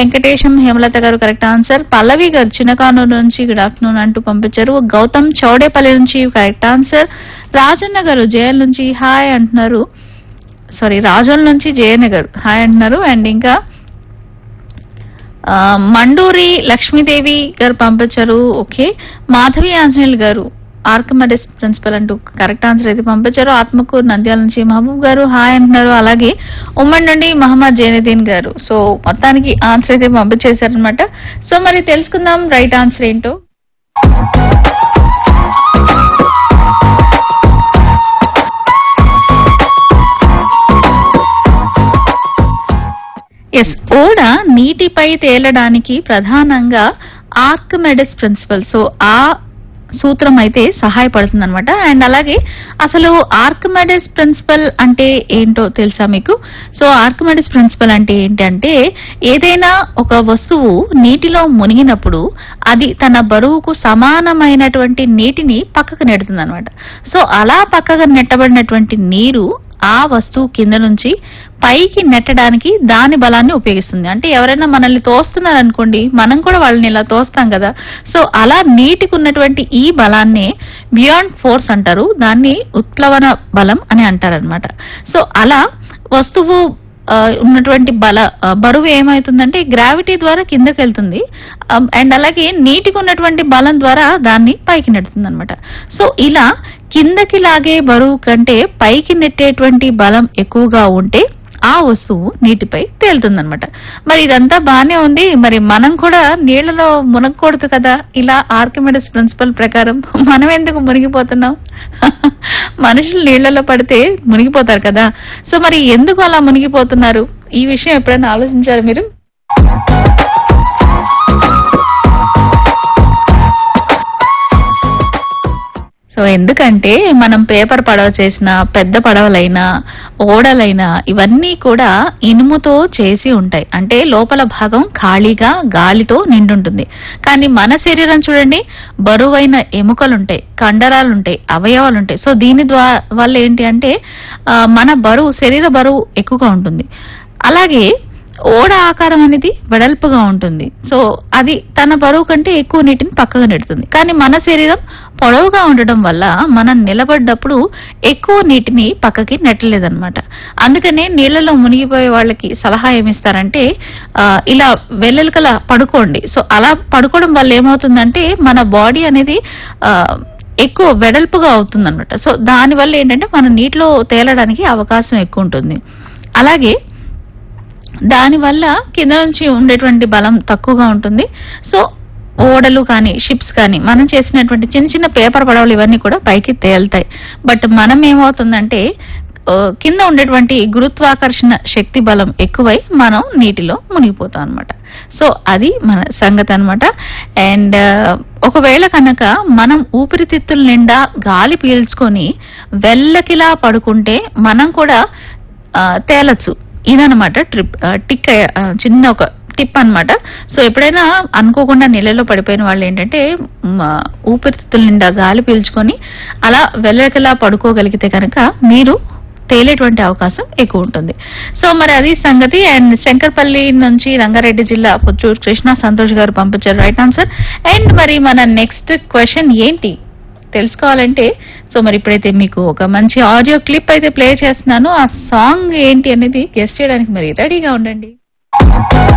వెంకటేశం హేమలత గారు correct answer పల్లవి గారు చిన్నకానూరు నుంచి గుడ్ ఆఫ్టర్నూన్ అంటూ పంపించారు గౌతమ్ చౌడేపల్లి నుంచి కరెక్ట్ ఆన్సర్ రాజన్న గారు జయల్ నుంచి హాయ్ అంటున్నారు సారీ రాజోల్ నుంచి జయన్న గారు హాయ్ అంటున్నారు అండ్ ఇంకా ఆ, మండూరి లక్ష్మీదేవి గారు పంపించారు okay Madhavi Anjaneyulu garu Archimedes principle అంటూ కరెక్ట్ ఆన్సర్ అయితే పంపించారు ఆత్మకూరు నంద్యాల నుంచి మహబూబ్ గారు హాయ్ అంటున్నారు అలాగే ఉమ్మడి నుండి మహమ్మద్ జైనుద్దీన్ గారు సో మొత్తానికి ఆన్సర్ అయితే పంపించేశారనమాట సో మరి తెలుసుకుందాం రైట్ ఆన్సర్ ఏంటో ఎస్ ఓడ నీటిపై తేలడానికి ప్రధానంగా ఆర్కిమెడిస్ ప్రిన్సిపల్ సో ఆ సూత్రం అయితే సహాయపడుతుంది అనమాట అండ్ అలాగే అసలు ఆర్కిమెడిస్ ప్రిన్సిపల్ అంటే ఏంటో తెలుసా మీకు సో ఆర్కిమెడిస్ ప్రిన్సిపల్ అంటే ఏంటంటే ఏదైనా ఒక వస్తువు నీటిలో మునిగినప్పుడు అది తన బరువుకు సమానమైనటువంటి నీటిని పక్కకు నెడుతుంది అనమాట సో అలా పక్కకు నెట్టబడినటువంటి నీరు ఆ వస్తువు కింద నుంచి పైకి నెట్టడానికి దాని బలాన్ని ఉపయోగిస్తుంది అంటే ఎవరైనా మనల్ని తోస్తున్నారు అనుకోండి మనం కూడా వాళ్ళని ఇలా తోస్తాం కదా సో అలా నీటికి ఉన్నటువంటి ఈ బలాన్ని బియాండ్ ఫోర్స్ అంటారు దాన్ని ఉత్ప్లవన బలం అని అంటారనమాట సో అలా వస్తువు ఆ, ఉన్నటువంటి బల ఆ, బరువు ఏమవుతుందంటే గ్రావిటీ ద్వారా కిందకి వెళ్తుంది అండ్ అలాగే నీటికి ఉన్నటువంటి బలం ద్వారా దాన్ని పైకి నెడుతుంది అనమాట సో ఇలా కిందకి లాగే బరువు కంటే పైకి నెట్టేటువంటి బలం ఎక్కువగా ఉంటే ఆ వస్తువు నీటిపై తేలుతుందన్నమాట మరి ఇదంతా బానే ఉంది మరి మనం కూడా నీళ్లలో మునగకూడదు కదా ఇలా ఆర్కిమెడిస్ ప్రిన్సిపల్ ప్రకారం మనం ఎందుకు మునిగిపోతున్నాం మనుషులు నీళ్లలో పడితే మునిగిపోతారు కదా సో మరి ఎందుకు అలా మునిగిపోతున్నారు ఈ విషయం ఎప్పుడైనా ఆలోచించారు మీరు సో ఎందుకంటే మనం పేపర్ పడవ చేసిన పెద్ద పడవలైనా ఓడలైనా ఇవన్నీ కూడా ఇనుముతో చేసి ఉంటాయి అంటే లోపల భాగం ఖాళీగా గాలితో నిండుంటుంది కానీ మన శరీరం చూడండి బరువైన ఎముకలుంటాయి కండరాలుంటాయి అవయవాలుంటాయి సో దీని ద్వారా వల్ల ఏంటి అంటే ఆ, మన బరువు శరీర బరువు ఎక్కువగా ఉంటుంది అలాగే ఓడ ఆకారం అనేది వెడల్పుగా ఉంటుంది సో అది తన బరువు కంటే ఎక్కువ నీటిని పక్కగా నెడుతుంది కానీ మన శరీరం పొడవుగా ఉండడం వల్ల మనం నిలబడ్డప్పుడు ఎక్కువ నీటిని పక్కకి నెట్టలేదన్నమాట అందుకనే నీళ్లలో మునిగిపోయే వాళ్ళకి సలహా ఏమిస్తారంటే ఆ, ఇలా వెల్లెలకల పడుకోండి సో అలా పడుకోవడం వల్ల ఏమవుతుందంటే మన బాడీ అనేది ఆ, ఎక్కువ వెడల్పుగా అవుతుంది అనమాట సో దానివల్ల ఏంటంటే మన నీటిలో తేలడానికి అవకాశం ఎక్కువ ఉంటుంది అలాగే దానివల్ల కింద నుంచి ఉండేటువంటి బలం తక్కువగా ఉంటుంది సో ఓడలు కానీ షిప్స్ కానీ మనం చేసినటువంటి చిన్న చిన్న పేపర్ పడవలు ఇవన్నీ కూడా పైకి తేలుతాయి బట్ మనం ఏమవుతుందంటే ఆ, కింద ఉండేటువంటి గురుత్వాకర్షణ శక్తి బలం ఎక్కువై మనం నీటిలో మునిగిపోతాం అనమాట సో అది మన సంగతి అనమాట అండ్ ఒకవేళ కనుక మనం ఊపిరితిత్తుల నిండా గాలి పీల్చుకొని వెల్లకిలా పడుకుంటే మనం కూడా ఆ, తేలచ్చు ఇదనమాట ట్రిప్ ఆ, టిక్ ఆ, చిన్న ఒక టిప్ అన్నమాట సో ఎప్పుడైనా అనుకోకుండా నీళ్ళలో పడిపోయిన వాళ్ళు ఏంటంటే మ, ఊపిరితిత్తుల నిండా గాలి పీల్చుకొని అలా వెళ్ళకలా పడుకోగలిగితే కనుక మీరు తేలేటువంటి అవకాశం ఎక్కువ ఉంటుంది సో మరి అది సంగతి అండ్ శంకర్పల్లి నుంచి రంగారెడ్డి జిల్లా పుత్తూరు కృష్ణ సంతోష్ గారు పంపించారు రైట్ ఆన్సర్ అండ్ మరి మన నెక్స్ట్ క్వశ్చన్ ఏంటి తెలుసుకోవాలంటే సో మరి ఇప్పుడైతే మీకు ఒక మంచి ఆడియో క్లిప్ అయితే ప్లే చేస్తున్నాను ఆ సాంగ్ ఏంటి అనేది గెస్ట్ చేయడానికి మరి రెడీగా ఉండండి